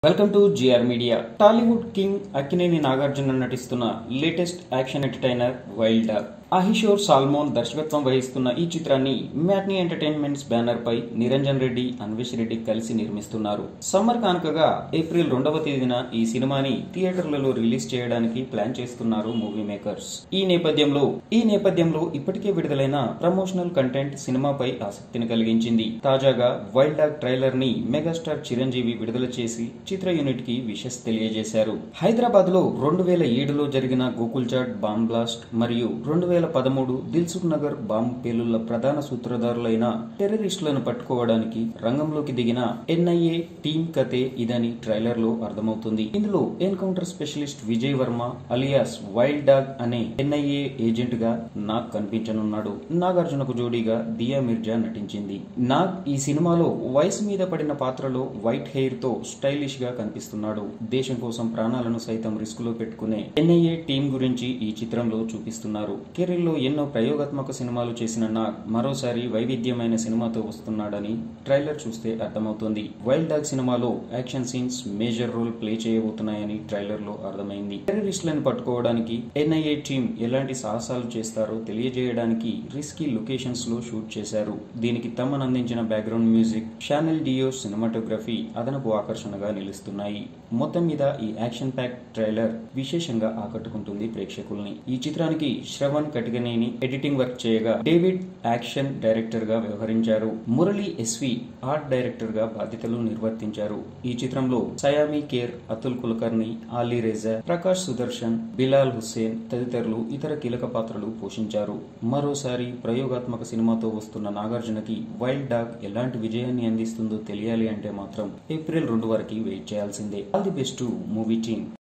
welcome to GR media Tollywood king Akkineni Nagarjuna నటిస్తున్న latest action entertainer Wild Dog Ahishor Solomon దర్శకత్వం వహిస్తున్న ఈ చిత్రాన్ని మ్యాట్నీ ఎంటర్టైన్మెంట్స్ బ్యానర్ పై నిరంజన్ రెడ్డి అన్వేష్ రెడ్డి కలిసి నిర్మిస్తున్నారు సమ్మర్ కానుకగా ఏప్రిల్ రెండవ తేదీన ఈ సినిమాని థియేటర్లలో రిలీజ్ చేయడానికి ప్లాన్ చేస్తున్నారు మూవీ మేకర్స్ ఈ నేపథ్యంలో ఈ నేపథ్యంలో ఇప్పటికే విడుదలైన ప్రమోషనల్ కంటెంట్ సినిమాపై ఆసక్తిని కలిగించింది తాజాగా వైల్డ్ డాగ్ ట్రైలర్ ని మెగాస్టార్ చిరంజీవి విడుదల చేసి చిత్ర యూనిట్ కి విషెస్ తెలియజేశారు హైదరాబాద్ లో రెండు వేల ఏడులో జరిగిన గోకుల్ చాట్ బాంబ్ బ్లాస్ట్ మరియు రెండు వేల పదమూడు దిల్సుఖ్ నగర్ బాంబ్ పేలుళ్ల ప్రధాన సూత్రధారులైన టెర్రరిస్టులను పట్టుకోవడానికి రంగంలోకి దిగిన ఎన్ఐఏ టీమ్ కథే ఇదని ట్రైలర్ లో అర్థమవుతుంది ఇందులో encounter specialist Vijay Varma alias Wild Dog అనే ఎన్ఐఏ ఏజెంట్ గా నాగ్ కనిపించనున్నాడు నాగార్జునకు జోడీగా దియా మిర్జా నటించింది నాగ్ ఈ సినిమాలో వయసు మీద పడిన పాత్రలో వైట్ హెయిర్ తో స్టైలిష్ గా కనిపిస్తున్నాడు దేశం కోసం ప్రాణాలను సైతం రిస్క్ లో పెట్టుకునే ఎన్ఐఏ టీం గురించి ఈ చిత్రంలో చూపిస్తున్నారు కెరీర్ లో ఎన్నో ప్రయోగాత్మక సినిమాలు చేసిన నాగ్ మరోసారి వైవిధ్యమైన సినిమాతో వస్తున్నాడని ట్రైలర్ చూస్తే అర్థమవుతుంది వైల్డ్ డాగ్ సినిమాలో action scenes major role play చేయబోతున్నాయని ట్రైలర్ లో అర్థమైంది టెర్రరిస్టులను పట్టుకోవడానికి ఎన్ఐఏ టీం ఎలాంటి సాహసాలు చేస్తారో తెలియజేయడానికి రిస్కీ లొకేషన్స్ లో షూట్ చేశారు దీనికి తమను అందించిన background music Shaneil Deo cinematography అదనపు ఆకర్షణగా నిలుస్తున్నాయి మొత్తం మీద ఈ యాక్షన్ ప్యాక్ ట్రైలర్ విశేషంగా ఆకట్టుకుంటుంది ప్రేక్షకుల్ని ఈ చిత్రానికి శ్రవణ్ కటిగనేని ఎడిటింగ్ వర్క్ చేయగా డేవిడ్ యాక్షన్ డైరెక్టర్ గా వ్యవహరించారు మురళి ఎస్వి ఆర్ట్ డైరెక్టర్ గా బాధ్యతలు నిర్వర్తించారు ఈ చిత్రంలో సయామి కేర్ అతుల్ కులకర్ణి ఆలీ రేజా ప్రకాష్ సుదర్శన్ బిలాల్ హుస్సేన్ తదితరులు ఇతర కీలక పాత్రలు పోషించారు మరోసారి ప్రయోగాత్మక సినిమాతో వస్తున్న నాగార్జునకి వైల్డ్ డాగ్ ఎలాంటి విజయాన్ని అందిస్తుందో తెలియాలి అంటే మాత్రం ఏప్రిల్ రెండు వరకు వెయిట్ చేయాల్సిందే all the best movie team